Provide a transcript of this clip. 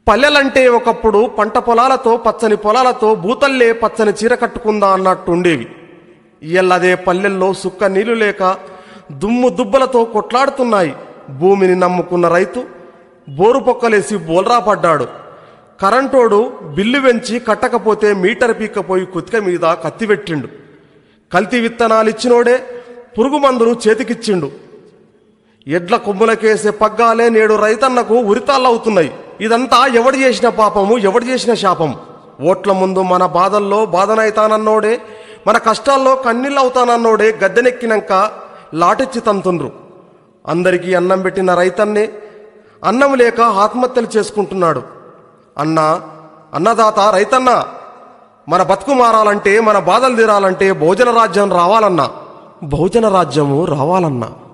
పల్లెలంటే ఒకప్పుడు పంట పొలాలతో పచ్చని పొలాలతో భూతల్లే పచ్చని చీర కట్టుకుందా అన్నట్టు ఉండేవి ఇయ్యల్లదే పల్లెల్లో సుక్క నీళ్లు లేక దుమ్ము దుబ్బలతో కొట్లాడుతున్నాయి భూమిని నమ్ముకున్న రైతు బోరు పొక్కలేసి బోల్రా పడ్డాడు కరెంటోడు బిల్లు వెంచి కట్టకపోతే మీటర్ పీక్కపోయి కుతిక మీద కత్తి పెట్టిండు కల్తీ విత్తనాలిచ్చినోడే పురుగు మందులు చేతికిచ్చిండు ఎడ్ల కొమ్ములకేసే పగ్గాలే నేడు రైతన్నకు ఉరితాళ్ళవుతున్నాయి ఇదంతా ఎవడు చేసిన పాపము ఎవడు చేసిన శాపం ఓట్ల ముందు మన బాధల్లో బాధనైతానన్నోడే మన కష్టాల్లో కన్నీళ్ళవుతానన్నోడే గద్దెనెక్కినాక లాటిచ్చి తంతుండ్రు అందరికీ అన్నం పెట్టిన రైతన్నే అన్నం లేక ఆత్మహత్యలు చేసుకుంటున్నాడు అన్నా అన్నదాత రైతన్న మన బతుకు మారాలంటే మన బాధలు తీరాలంటే భోజన రాజ్యం రావాలన్నా భోజన రాజ్యము రావాలన్నా